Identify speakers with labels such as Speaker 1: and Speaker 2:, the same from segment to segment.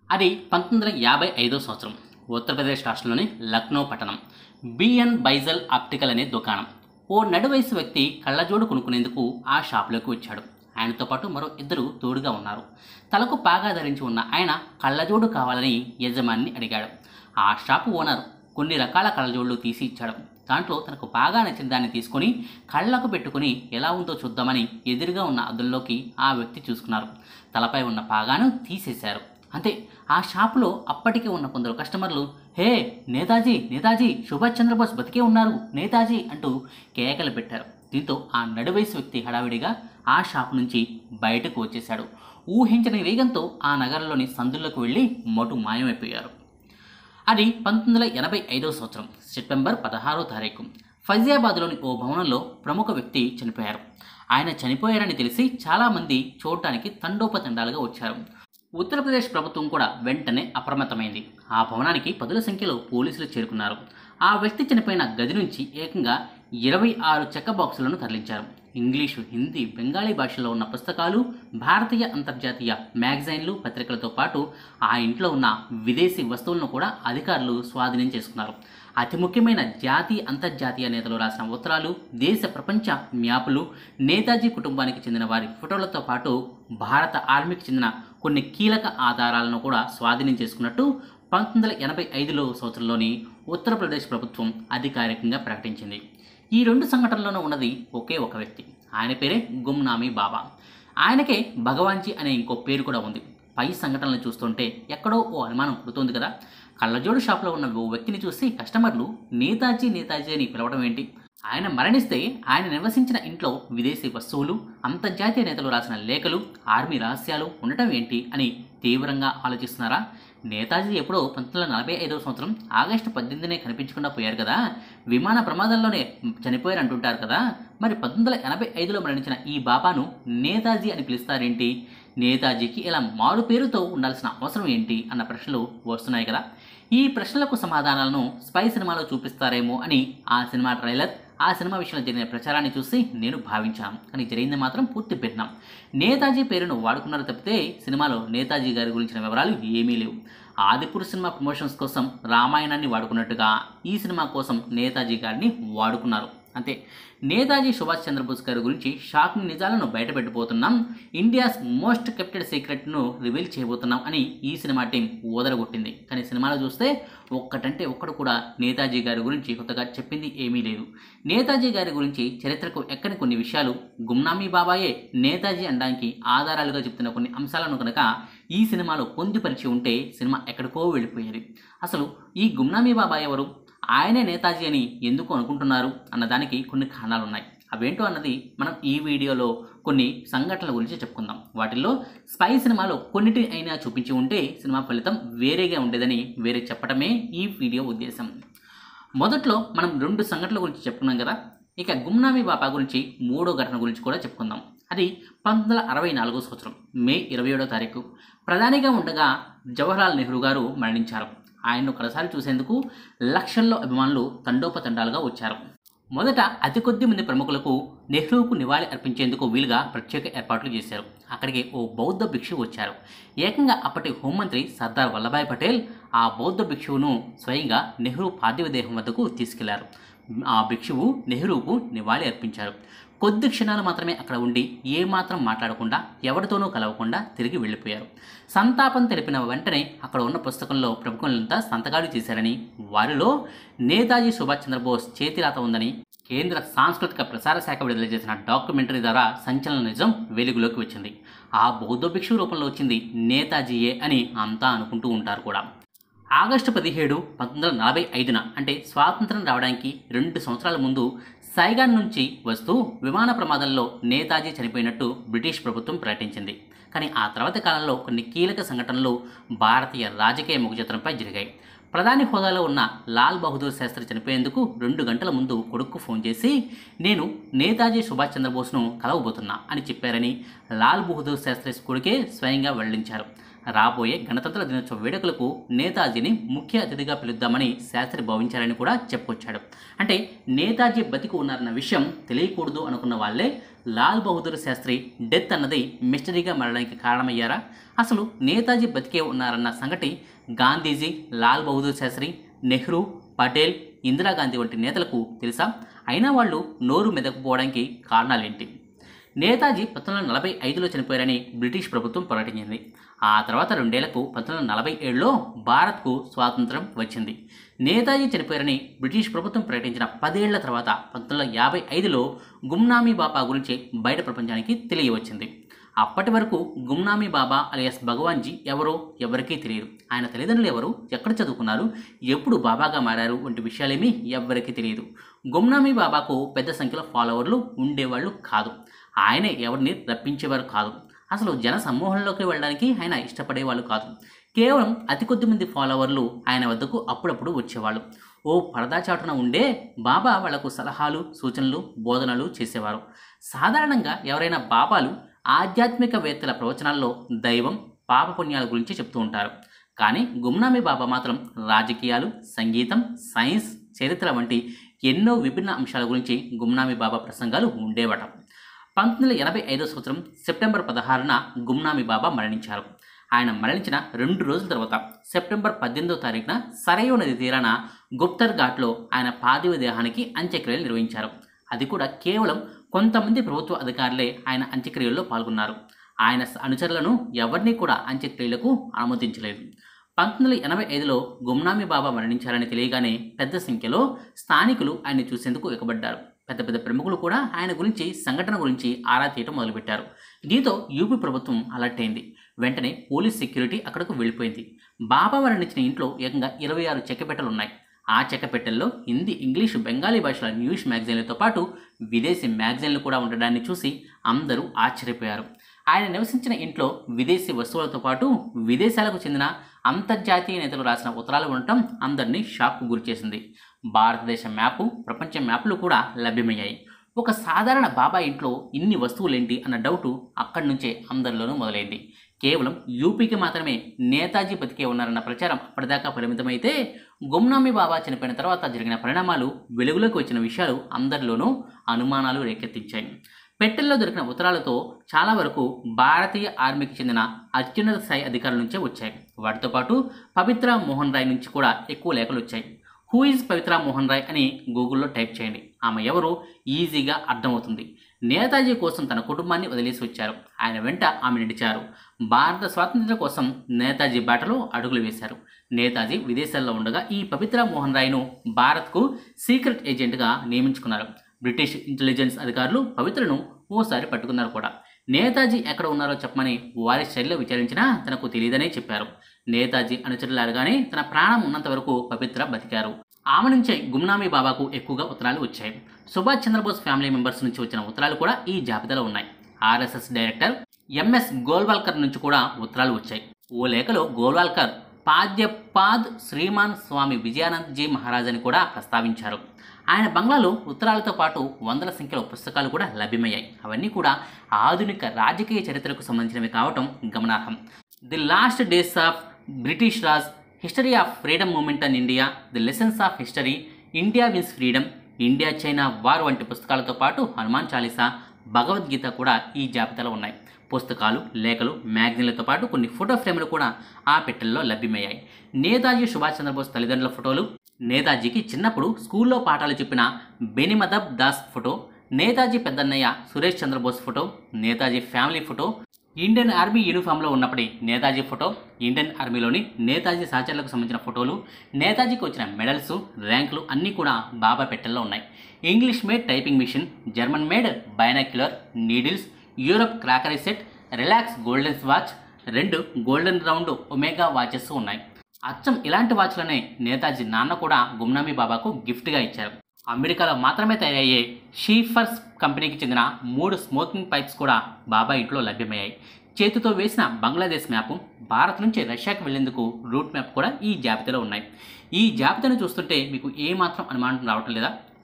Speaker 1: అది పంతొమ్మిది వందల యాభై ఐదో సంవత్సరం ఉత్తరప్రదేశ్ రాష్ట్రంలోని లక్నో పట్టణం బిఎన్ బైజల్ ఆప్టికల్ అనే దుకాణం ఓ నడువయసు వ్యక్తి కళ్ళజోడు కొనుక్కునేందుకు ఆ షాపులోకి వచ్చాడు ఆయనతో పాటు మరో ఇద్దరు తోడుగా ఉన్నారు తలకు పాగా ధరించి ఉన్న ఆయన కళ్ళజోడు కావాలని యజమాని అడిగాడు ఆ షాపు ఓనర్ కొన్ని రకాల కళ్ళజోళ్ళు తీసి ఇచ్చాడు దాంట్లో తనకు బాగా నచ్చిన దాన్ని తీసుకొని కళ్ళకు పెట్టుకుని ఎలా ఉందో చూద్దామని ఎదురుగా ఉన్న అద్దంలోకి ఆ వ్యక్తి చూసుకున్నారు తలపై ఉన్న పాగాను తీసేశారు అంతే ఆ షాపులో అప్పటికే ఉన్న కొందరు కస్టమర్లు హే నేతాజీ నేతాజీ సుభాష్ చంద్రబోస్ బతికే ఉన్నారు నేతాజీ అంటూ కేకలు పెట్టారు దీంతో ఆ నడువయసు వ్యక్తి హడావిడిగా ఆ షాపు నుంచి బయటకు వచ్చేశాడు ఊహించని వేగంతో ఆ నగరంలోని సందుల్లోకి వెళ్ళి మటు మాయమైపోయారు అది పంతొమ్మిది వందల ఎనభై ఐదో సంవత్సరం సెప్టెంబర్ పదహారో తారీఖు ఫైజాబాద్లోని ఓ భవనంలో ప్రముఖ వ్యక్తి చనిపోయారు ఆయన చనిపోయారని తెలిసి చాలామంది చూడటానికి తండోపతండాలుగా వచ్చారు ఉత్తరప్రదేశ్ ప్రభుత్వం కూడా వెంటనే అప్రమత్తమైంది ఆ భవనానికి పదుల సంఖ్యలో పోలీసులు చేరుకున్నారు ఆ వ్యక్తి చనిపోయిన గది నుంచి ఏకంగా ఇరవై ఆరు చెక్క బాక్సులను తరలించారు ఇంగ్లీషు హిందీ బెంగాలీ భాషల్లో ఉన్న పుస్తకాలు భారతీయ అంతర్జాతీయ మ్యాగజైన్లు పత్రికలతో పాటు ఆ ఇంట్లో ఉన్న విదేశీ వస్తువులను కూడా అధికారులు స్వాధీనం చేసుకున్నారు అతి ముఖ్యమైన జాతీయ అంతర్జాతీయ నేతలు రాసిన ఉత్తరాలు దేశ ప్రపంచ మ్యాపులు నేతాజీ కుటుంబానికి చెందిన వారి ఫోటోలతో పాటు భారత ఆర్మీకి చెందిన కొన్ని కీలక ఆధారాలను కూడా స్వాధీనం చేసుకున్నట్టు పంతొమ్మిది వందల ఎనభై ఐదులో సంవత్సరంలోని ఉత్తరప్రదేశ్ ప్రభుత్వం అధికారికంగా ప్రకటించింది ఈ రెండు సంఘటనలోనూ ఉన్నది ఒకే ఒక వ్యక్తి ఆయన పేరే గుమ్నామీ బాబా ఆయనకే భగవాన్జీ అనే ఇంకో పేరు కూడా ఉంది పై సంఘటనలు చూస్తుంటే ఎక్కడో ఓ అనుమానం కుడుతోంది కదా కళ్ళజోడు షాప్లో ఉన్న ఓ వ్యక్తిని చూసి కస్టమర్లు నేతాజీ నేతాజీ అని పిలవడం ఏంటి ఆయన మరణిస్తే ఆయన నివసించిన ఇంట్లో విదేశీ వస్తువులు అంతర్జాతీయ నేతలు రాసిన లేఖలు ఆర్మీ రహస్యాలు ఉండటం ఏంటి అని తీవ్రంగా ఆలోచిస్తున్నారా నేతాజీ ఎప్పుడో పంతొమ్మిది వందల నలభై ఐదవ సంవత్సరం ఆగస్టు పద్దెనిమిదినే కనిపించకుండా పోయారు కదా విమాన ప్రమాదంలోనే చనిపోయారు అంటుంటారు కదా మరి పంతొమ్మిది వందల ఎనభై ఐదులో మరణించిన ఈ బాబాను నేతాజీ అని పిలుస్తారేంటి నేతాజీకి ఇలా మారు పేరుతో ఉండాల్సిన అవసరం ఏంటి అన్న ప్రశ్నలు వస్తున్నాయి కదా ఈ ప్రశ్నలకు సమాధానాలను స్పై సినిమాలో చూపిస్తారేమో అని ఆ సినిమా ట్రైలర్ ఆ సినిమా విషయంలో జరిగిన ప్రచారాన్ని చూసి నేను భావించాను కానీ జరిగింది మాత్రం పూర్తి భిన్నం నేతాజీ పేరును వాడుకున్నారు తప్పితే సినిమాలో నేతాజీ గారి గురించిన వివరాలు ఏమీ లేవు ఆదిపురుష్ సినిమా ప్రమోషన్స్ కోసం రామాయణాన్ని వాడుకున్నట్టుగా ఈ సినిమా కోసం నేతాజీ గారిని వాడుకున్నారు అంతే నేతాజీ సుభాష్ చంద్రబోస్ గారి గురించి షాకింగ్ నిజాలను బయటపెట్టబోతున్నాం ఇండియాస్ మోస్ట్ కెప్టెడ్ సీక్రెట్ను రివీల్ చేయబోతున్నాం అని ఈ సినిమా టీం ఓదరగొట్టింది కానీ సినిమాలో చూస్తే ఒక్కటంటే ఒక్కడు కూడా నేతాజీ గారి గురించి కొత్తగా చెప్పింది ఏమీ లేదు నేతాజీ గారి గురించి చరిత్రకు ఎక్కని కొన్ని విషయాలు గుమ్నామీ బాబాయే నేతాజీ అనడానికి ఆధారాలుగా చెప్తున్న కొన్ని అంశాలను కనుక ఈ సినిమాలో పొందుపరిచి ఉంటే సినిమా ఎక్కడికో వెళ్ళిపోయేది అసలు ఈ గుమ్నామీ బాబాయ్ ఎవరు ఆయనే నేతాజీ అని ఎందుకు అనుకుంటున్నారు అన్నదానికి కొన్ని కారణాలు ఉన్నాయి అవేంటో అన్నది మనం ఈ వీడియోలో కొన్ని సంఘటనల గురించి చెప్పుకుందాం వాటిల్లో స్పై సినిమాలో కొన్నిటి అయినా చూపించి ఉంటే సినిమా ఫలితం వేరేగా ఉండేదని వేరే చెప్పడమే ఈ వీడియో ఉద్దేశం మొదట్లో మనం రెండు సంఘటనల గురించి చెప్పుకున్నాం కదా ఇక గుమ్నామీ బాబా గురించి మూడో ఘటన గురించి కూడా చెప్పుకుందాం అది పంతొమ్మిది వందల అరవై నాలుగో సంవత్సరం మే ఇరవై ఏడో తారీఖు ప్రధానిగా ఉండగా జవహర్లాల్ నెహ్రూ గారు మరణించారు ఆయన్ను ఒకసారి చూసేందుకు లక్షల్లో అభిమానులు తండోపతండాలుగా వచ్చారు మొదట అతి కొద్ది మంది ప్రముఖులకు నెహ్రూకు నివాళి అర్పించేందుకు వీలుగా ప్రత్యేక ఏర్పాట్లు చేశారు అక్కడికి ఓ బౌద్ధ భిక్షువు వచ్చారు ఏకంగా అప్పటి హోంమంత్రి సర్దార్ వల్లభాయ్ పటేల్ ఆ బౌద్ధ భిక్షువును స్వయంగా నెహ్రూ పార్థివ దేహం వద్దకు తీసుకెళ్లారు ఆ భిక్షువు నెహ్రూకు నివాళి అర్పించారు కొద్ది క్షణాలు మాత్రమే అక్కడ ఉండి ఏమాత్రం మాట్లాడకుండా ఎవరితోనూ కలవకుండా తిరిగి వెళ్ళిపోయారు సంతాపం తెలిపిన వెంటనే అక్కడ ఉన్న పుస్తకంలో ప్రముఖులంతా సంతకాలు చేశారని వారిలో నేతాజీ సుభాష్ చంద్రబోస్ చేతిరాత ఉందని కేంద్ర సాంస్కృతిక ప్రసార శాఖ విడుదల చేసిన డాక్యుమెంటరీ ద్వారా సంచలన నిజం వెలుగులోకి వచ్చింది ఆ బౌద్ధ భిక్షు రూపంలో వచ్చింది నేతాజీయే అని అంతా అనుకుంటూ ఉంటారు కూడా ఆగస్టు పదిహేడు పంతొమ్మిది వందల నలభై ఐదున అంటే స్వాతంత్రం రావడానికి రెండు సంవత్సరాల ముందు సైగాన్ నుంచి వస్తూ విమాన ప్రమాదంలో నేతాజీ చనిపోయినట్టు బ్రిటిష్ ప్రభుత్వం ప్రకటించింది కానీ ఆ తర్వాత కాలంలో కొన్ని కీలక సంఘటనలు భారతీయ రాజకీయ ముఖచిత్రంపై జరిగాయి ప్రధాని హోదాలో ఉన్న లాల్ బహదూర్ శాస్త్రి చనిపోయేందుకు రెండు గంటల ముందు కొడుకు ఫోన్ చేసి నేను నేతాజీ సుభాష్ చంద్రబోస్ను కలవబోతున్నా అని చెప్పారని లాల్ బహదూర్ శాస్త్రి కొడుకే స్వయంగా వెల్లడించారు రాబోయే గణతంత్ర దినోత్సవ వేడుకలకు నేతాజీని ముఖ్య అతిథిగా పిలుద్దామని శాస్త్రి భావించారని కూడా చెప్పుకొచ్చాడు అంటే నేతాజీ బతికి ఉన్నారన్న విషయం తెలియకూడదు అనుకున్న వాళ్ళే లాల్ బహదూర్ శాస్త్రి డెత్ అన్నది మిస్టరీగా మారడానికి కారణమయ్యారా అసలు నేతాజీ బతికే ఉన్నారన్న సంగతి గాంధీజీ లాల్ బహదూర్ శాస్త్రి నెహ్రూ పటేల్ ఇందిరాగాంధీ వంటి నేతలకు తెలుసా అయినా వాళ్ళు నోరు మెదకపోవడానికి కారణాలేంటి నేతాజీ పంతొమ్మిది వందల నలభై ఐదులో చనిపోయారని బ్రిటిష్ ప్రభుత్వం ప్రకటించింది ఆ తర్వాత రెండేళ్లకు పంతొమ్మిది వందల నలభై ఏడులో భారత్కు స్వాతంత్రం వచ్చింది నేతాజీ చనిపోయారని బ్రిటిష్ ప్రభుత్వం ప్రకటించిన పదేళ్ల తర్వాత పంతొమ్మిది వందల యాభై ఐదులో గుమ్నామీ బాబా గురించి బయట ప్రపంచానికి తెలియవచ్చింది అప్పటి వరకు గుమ్నామీ బాబా అలియాస్ భగవాన్జీ ఎవరో ఎవరికీ తెలియదు ఆయన తల్లిదండ్రులు ఎవరు ఎక్కడ చదువుకున్నారు ఎప్పుడు బాబాగా మారారు వంటి విషయాలేమీ ఎవ్వరికీ తెలియదు గుమ్నామీ బాబాకు పెద్ద సంఖ్యలో ఫాలోవర్లు ఉండేవాళ్ళు కాదు ఆయనే ఎవరిని రప్పించేవారు కాదు అసలు జన సమూహంలోకి వెళ్ళడానికి ఆయన ఇష్టపడేవాళ్ళు కాదు కేవలం అతి కొద్ది మంది ఫాలోవర్లు ఆయన వద్దకు అప్పుడప్పుడు వచ్చేవాళ్ళు ఓ పరదా చాటున ఉండే బాబా వాళ్లకు సలహాలు సూచనలు బోధనలు చేసేవారు సాధారణంగా ఎవరైనా బాబాలు ఆధ్యాత్మికవేత్తల ప్రవచనాల్లో దైవం పాపపుణ్యాల గురించి చెప్తూ ఉంటారు కానీ గుమ్నామీ బాబా మాత్రం రాజకీయాలు సంగీతం సైన్స్ చరిత్ర వంటి ఎన్నో విభిన్న అంశాల గురించి గుమ్నామీ బాబా ప్రసంగాలు ఉండేవట పంతొమ్మిది వందల ఎనభై ఐదో సంవత్సరం సెప్టెంబర్ పదహారున గుమ్నామీ బాబా మరణించారు ఆయన మరణించిన రెండు రోజుల తర్వాత సెప్టెంబర్ పద్దెనిమిదో తారీఖున సరయూ నది తీరాన గుప్తర్ ఘాట్లో ఆయన పార్థివ దేహానికి అంత్యక్రియలు నిర్వహించారు అది కూడా కేవలం కొంతమంది ప్రభుత్వ అధికారులే ఆయన అంత్యక్రియల్లో పాల్గొన్నారు ఆయన అనుచరులను ఎవరినీ కూడా అంత్యక్రియలకు అనుమతించలేదు పంతొమ్మిది వందల ఎనభై ఐదులో గుమ్నామీ బాబా మరణించారని తెలియగానే పెద్ద సంఖ్యలో స్థానికులు ఆయన్ని చూసేందుకు ఎగబడ్డారు పెద్ద పెద్ద ప్రముఖులు కూడా ఆయన గురించి సంఘటన గురించి ఆరా తీయటం మొదలుపెట్టారు దీంతో యూపీ ప్రభుత్వం అలర్ట్ అయింది వెంటనే పోలీస్ సెక్యూరిటీ అక్కడకు వెళ్ళిపోయింది బాబా మరణించిన ఇంట్లో ఏకంగా ఇరవై ఆరు చెక్కపెట్టెలు ఉన్నాయి ఆ చెక్కపెట్టెల్లో హిందీ ఇంగ్లీషు బెంగాలీ భాషల న్యూస్ మ్యాగజైన్లతో పాటు విదేశీ మ్యాగజైన్లు కూడా ఉండడాన్ని చూసి అందరూ ఆశ్చర్యపోయారు ఆయన నివసించిన ఇంట్లో విదేశీ వస్తువులతో పాటు విదేశాలకు చెందిన అంతర్జాతీయ నేతలు రాసిన ఉత్తరాలు ఉండటం అందరినీ షాక్కు గురిచేసింది భారతదేశ మ్యాపు ప్రపంచ మ్యాప్లు కూడా లభ్యమయ్యాయి ఒక సాధారణ బాబా ఇంట్లో ఇన్ని వస్తువులేంటి అన్న డౌటు అక్కడి నుంచే అందరిలోనూ మొదలైంది కేవలం యూపీకి మాత్రమే నేతాజీ బతికే ఉన్నారన్న ప్రచారం అప్పటిదాకా పరిమితమైతే గుమ్నామీ బాబా చనిపోయిన తర్వాత జరిగిన పరిణామాలు వెలుగులోకి వచ్చిన విషయాలు అందరిలోనూ అనుమానాలు రేకెత్తించాయి పెట్టెల్లో దొరికిన ఉత్తరాలతో చాలా వరకు భారతీయ ఆర్మీకి చెందిన అత్యున్నత స్థాయి అధికారుల నుంచే వచ్చాయి వాటితో పాటు పవిత్ర మోహన్ రాయ్ నుంచి కూడా ఎక్కువ లేఖలు వచ్చాయి హూ ఈజ్ పవిత్ర మోహన్ రాయ్ అని గూగుల్లో టైప్ చేయండి ఆమె ఎవరో ఈజీగా అర్థమవుతుంది నేతాజీ కోసం తన కుటుంబాన్ని వదిలేసి వచ్చారు ఆయన వెంట ఆమె నడిచారు భారత స్వాతంత్ర్యం కోసం నేతాజీ బాటలో అడుగులు వేశారు నేతాజీ విదేశాల్లో ఉండగా ఈ పవిత్ర మోహన్ రాయ్ను భారత్కు సీక్రెట్ ఏజెంట్గా నియమించుకున్నారు బ్రిటిష్ ఇంటెలిజెన్స్ అధికారులు పవిత్రను ఓసారి పట్టుకున్నారు కూడా నేతాజీ ఎక్కడ ఉన్నారో చెప్పమని వారి శైలిలో విచారించినా తనకు తెలియదనే చెప్పారు నేతాజీ అనుచరులాగానే తన ప్రాణం ఉన్నంత వరకు పవిత్ర బతికారు ఆమె నుంచే గుమ్నామీ బాబాకు ఎక్కువగా ఉత్తరాలు వచ్చాయి సుభాష్ చంద్రబోస్ ఫ్యామిలీ మెంబర్స్ నుంచి వచ్చిన ఉత్తరాలు కూడా ఈ జాబితాలో ఉన్నాయి ఆర్ఎస్ఎస్ డైరెక్టర్ ఎంఎస్ గోల్వాల్కర్ నుంచి కూడా ఉత్తరాలు వచ్చాయి ఓ లేఖలో గోల్వాల్కర్ పాద్యపాద్ శ్రీమాన్ స్వామి విజయానంద్ జీ మహారాజ్ అని కూడా ప్రస్తావించారు ఆయన బంగ్లాలో ఉత్తరాలతో పాటు వందల సంఖ్యలో పుస్తకాలు కూడా లభ్యమయ్యాయి అవన్నీ కూడా ఆధునిక రాజకీయ చరిత్రకు సంబంధించినవి కావటం గమనార్హం the last days of British Raj history of freedom movement in India the lessons of history India wins freedom India China war వంటి పుస్తకాలతో పాటు హనుమాన్ చాలీసా భగవద్గీత కూడా ఈ జాబితాలో ఉన్నాయి పుస్తకాలు లేఖలు మ్యాగజైన్లతో పాటు కొన్ని ఫోటో ఫ్రేమ్లు కూడా ఆ పెట్టెల్లో లభ్యమయ్యాయి నేతాజీ సుభాష్ చంద్రబోస్ తల్లిదండ్రుల ఫోటోలు నేతాజీకి చిన్నప్పుడు స్కూల్లో పాఠాలు చెప్పిన బెనిమదబ్ దాస్ ఫోటో నేతాజీ పెద్దన్నయ్య Suresh Chandrabose photo Netaji family photo Indian army యూనిఫామ్లో ఉన్నప్పటి నేతాజీ ఫోటో ఇండియన్ ఆర్మీలోని నేతాజీ సహచరులకు సంబంధించిన ఫోటోలు నేతాజీకి వచ్చిన మెడల్స్ ర్యాంకులు అన్నీ కూడా బాబా పెట్టెల్లో ఉన్నాయి English made typing machine German made binocular needles Europe crockery set Rolex golden watch రెండు గోల్డెన్ రౌండ్ ఒమేగా వాచెస్ ఉన్నాయి అచ్చం ఇలాంటి వాచ్లనే నేతాజీ నాన్న కూడా గుమ్నామీ బాబాకు గిఫ్ట్గా ఇచ్చారు అమెరికాలో మాత్రమే తయారయ్యే షీఫర్స్ కంపెనీకి చెందిన మూడు స్మోకింగ్ పైప్స్ కూడా బాబా ఇంట్లో లభ్యమయ్యాయి చేతితో వేసిన బంగ్లాదేశ్ మ్యాప్ భారత్ నుంచి రష్యాకి వెళ్లేందుకు రూట్ మ్యాప్ కూడా ఈ జాబితాలో ఉన్నాయి ఈ జాబితాను చూస్తుంటే మీకు ఏమాత్రం అనుమానం రావటం లేదా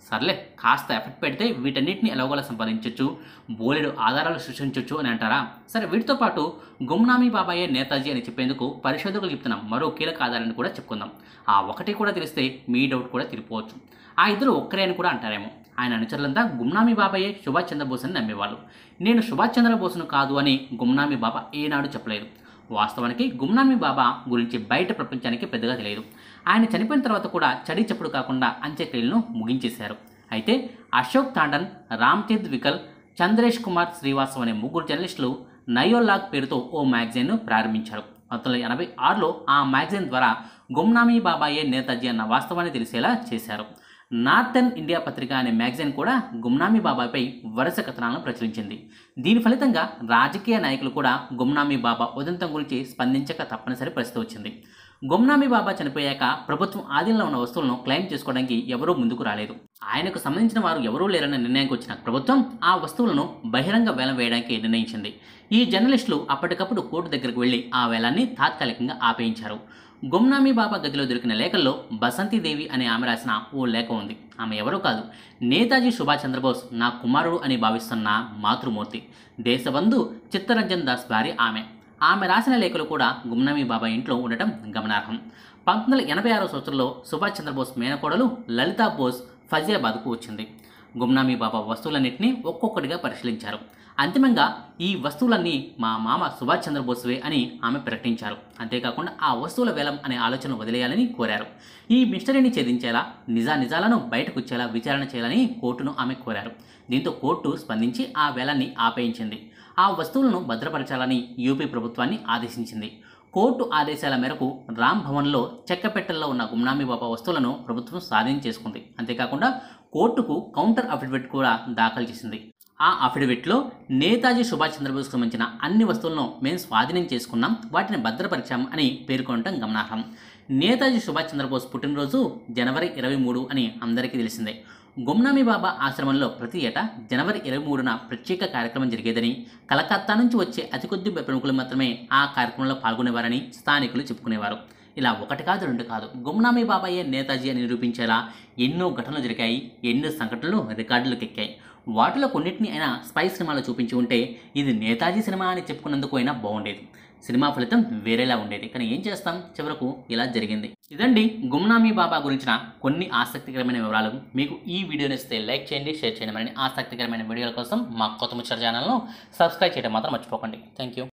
Speaker 1: సర్లే కాస్త ఎఫెక్ట్ పెడితే వీటన్నిటిని ఎలాగోలా సంపాదించవచ్చు బోలెడు ఆధారాలు సృష్టించవచ్చు అని అంటారా సరే వీటితో పాటు గుమ్నామీ బాబాయే నేతాజీ అని చెప్పేందుకు పరిశోధకులు చెప్తున్న మరో కీలక ఆధారాన్ని కూడా చెప్పుకుందాం ఆ ఒకటి కూడా తెలిస్తే మీ డౌట్ కూడా తిరిగిపోవచ్చు ఆ ఇద్దరు ఒక్కరే అని కూడా అంటారేమో ఆయన అనుచరులంతా గుమ్నామీ బాబాయే సుభాష్ చంద్రబోస్ అని నమ్మేవాళ్ళు నేను సుభాష్ చంద్రబోస్ను కాదు అని గుమ్నామీ బాబా ఏనాడు చెప్పలేదు వాస్తవానికి గుమ్నామీ బాబా గురించి బయట ప్రపంచానికి పెద్దగా తెలియదు ఆయన చనిపోయిన తర్వాత కూడా చడి చప్పుడు కాకుండా అంత్యక్రియలను ముగించేశారు అయితే అశోక్ తాండన్ రామ్చేద్ వికల్ చంద్రేష్ కుమార్ శ్రీవాస్తవ్ అనే ముగ్గురు జర్నలిస్టులు నయోలాగ్ పేరుతో ఓ మ్యాగజైన్ను ప్రారంభించారు పంతొమ్మిది వందల ఎనభై ఆరులో ఆ మ్యాగజైన్ ద్వారా గుమ్నామీ బాబాయే నేతాజీ అన్న వాస్తవాన్ని తెలిసేలా చేశారు నార్థన్ ఇండియా పత్రిక అనే మ్యాగజైన్ కూడా గుమ్నామీ బాబాపై వరుస కథనాలను ప్రచురించింది దీని ఫలితంగా రాజకీయ నాయకులు కూడా గుమ్నామీ బాబా ఉదంతం గురించి స్పందించక తప్పనిసరి పరిస్థితి వచ్చింది గుమ్నామీ బాబా చనిపోయాక ప్రభుత్వం ఆధీనంలో ఉన్న వస్తువులను క్లెయిమ్ చేసుకోవడానికి ఎవరూ ముందుకు రాలేదు ఆయనకు సంబంధించిన వారు ఎవరూ లేరన్న నిర్ణయానికి వచ్చిన ప్రభుత్వం ఆ వస్తువులను బహిరంగ వేలం వేయడానికి నిర్ణయించింది ఈ జర్నలిస్టులు అప్పటికప్పుడు కోర్టు దగ్గరకు వెళ్లి ఆ వేలాన్ని తాత్కాలికంగా ఆపేయించారు గుమ్నామీ బాబా గదిలో దొరికిన లేఖల్లో బసంతిదేవి అనే ఆమె రాసిన ఓ లేఖ ఉంది ఆమె ఎవరో కాదు నేతాజీ సుభాష్ చంద్రబోస్ నా కుమారుడు అని భావిస్తున్న మాతృమూర్తి దేశబంధు చిత్తరంజన్ దాస్ భార్య ఆమె ఆమె రాసిన లేఖలు కూడా గుమ్నామీ బాబా ఇంట్లో ఉండటం గమనార్హం పంతొమ్మిది వందల ఎనభై ఆరో సంవత్సరంలో సుభాష్ చంద్రబోస్ మేనకోడలు లలితా బోస్ ఫజియాబాద్కు వచ్చింది గుమ్నామీ బాబా వస్తువులన్నింటినీ ఒక్కొక్కటిగా పరిశీలించారు అంతిమంగా ఈ వస్తువులన్నీ మా మామ సుభాష్ చంద్రబోస్వే అని ఆమె ప్రకటించారు అంతేకాకుండా ఆ వస్తువుల వేలం అనే ఆలోచన వదిలేయాలని కోరారు ఈ మిస్టరీని ఛేదించేలా నిజా నిజాలను బయటకు వచ్చేలా విచారణ చేయాలని కోర్టును ఆమె కోరారు దీంతో కోర్టు స్పందించి ఆ వేలాన్ని ఆపేయించింది ఆ వస్తువులను భద్రపరచాలని యూపీ ప్రభుత్వాన్ని ఆదేశించింది కోర్టు ఆదేశాల మేరకు రామ్ భవన్లో చెక్కపెట్టెల్లో ఉన్న గుమ్నామీ బాబా వస్తువులను ప్రభుత్వం స్వాధీనం చేసుకుంది అంతేకాకుండా కోర్టుకు కౌంటర్ అఫిడవిట్ కూడా దాఖలు చేసింది ఆ అఫిడవిట్లో నేతాజీ సుభాష్ చంద్రబోస్కు సంబంధించిన అన్ని వస్తువులను మేము స్వాధీనం చేసుకున్నాం వాటిని భద్రపరిచాం అని పేర్కొనడం గమనార్హం నేతాజీ సుభాష్ చంద్రబోస్ పుట్టినరోజు జనవరి ఇరవై మూడు అని అందరికీ తెలిసిందే గుమ్నామీ బాబా ఆశ్రమంలో ప్రతి ఏటా జనవరి ఇరవై మూడున ప్రత్యేక కార్యక్రమం జరిగేదని కలకత్తా నుంచి వచ్చే అతి కొద్ది ప్రముఖులు మాత్రమే ఆ కార్యక్రమంలో పాల్గొనేవారని స్థానికులు చెప్పుకునేవారు ఇలా ఒకటి కాదు రెండు కాదు గుమ్నామీ బాబాయే నేతాజీ అని నిరూపించేలా ఎన్నో ఘటనలు జరిగాయి ఎన్నో సంఘటనలు రికార్డులకు ఎక్కాయి వాటిలో కొన్నిటిని అయినా స్పై సినిమాలో చూపించి ఉంటే ఇది నేతాజీ సినిమా అని చెప్పుకున్నందుకు అయినా బాగుండేది సినిమా ఫలితం వేరేలా ఉండేది కానీ ఏం చేస్తాం చివరకు ఇలా జరిగింది ఇదండి గుమ్నామీ బాబా గురించిన కొన్ని ఆసక్తికరమైన వివరాలు మీకు ఈ వీడియో నచ్చితే లైక్ చేయండి షేర్ చేయండి మరిన్ని ఆసక్తికరమైన వీడియోల కోసం మా కొత్త ముచ్చట ఛానల్ను సబ్స్క్రైబ్ చేయడం మాత్రం మర్చిపోకండి థ్యాంక్ యూ